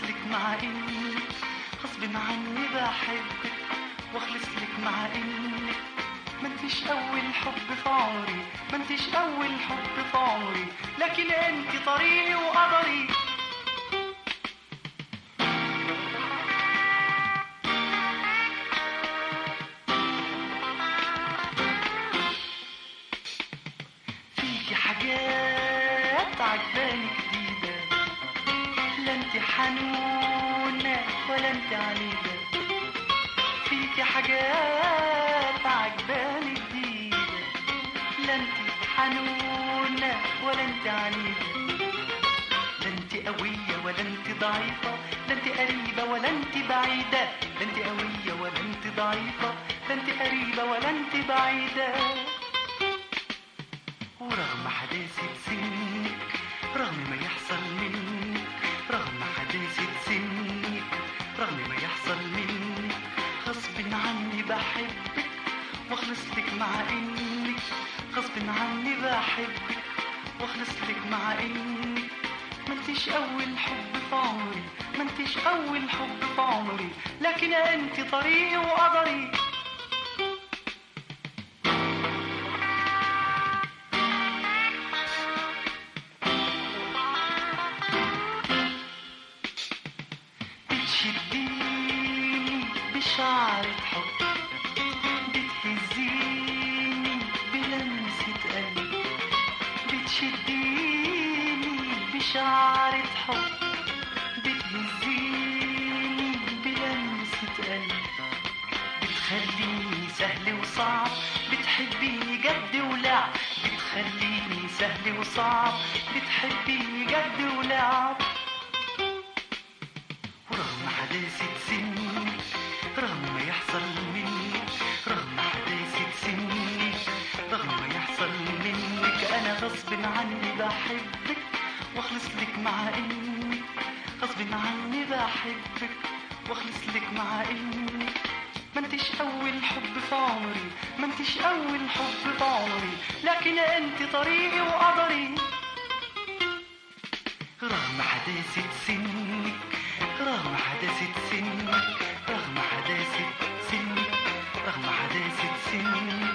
لك مع اني غصب عني بحبك واخلص لك مع انك ما انتش اول حب في عمري ما انتش اول حب في عمري لكن انت طريقي وقدري فيكي حاجات عجباني جديدة لا انت حنونة ولا انت عنيدة فيكي حاجات عجباني جديدة لا انت حنونة ولا انت عنيدة لا انت قوية ولا انت ضعيفة لا انت قريبة ولا انت بعيدة لا انت قوية ولا انت ضعيفة لا انت قريبة ولا انت بعيدة ورغم حداثة سنك رغم ما يحصل منك رغم حداثة سنك رغم ما يحصل منك غصب عني بحبك واخلص لك مع انك غصب عني بحبك واخلص لك مع انك ما انتش اول حب في عمري ما انتش اول حب في عمري لكن انت طريقي وقدري بتشديني بشعرة حب بتهزيني بلمسة قلب بتشديني بشعرة حب بتهزيني بلمسة قلب بتخليني سهل وصعب بتحبيني جد ولعب بتخليني سهل وصعب بتحبيني جد ولعب ورغم حداثة سني رغم ما يحصل مني رغم حداثة سني رغم ما يحصل منك أنا غصب عني بحبك واخلص لك مع إني غصب عني بحبك واخلص لك مع إني ما انتش أول حب في عمري ما انتش أول حب في عمري لكن أنت طريقي وقدري رغم حداثة سنك رغم حداثة سنك رغم حداثة سنك رغم حداثة سنك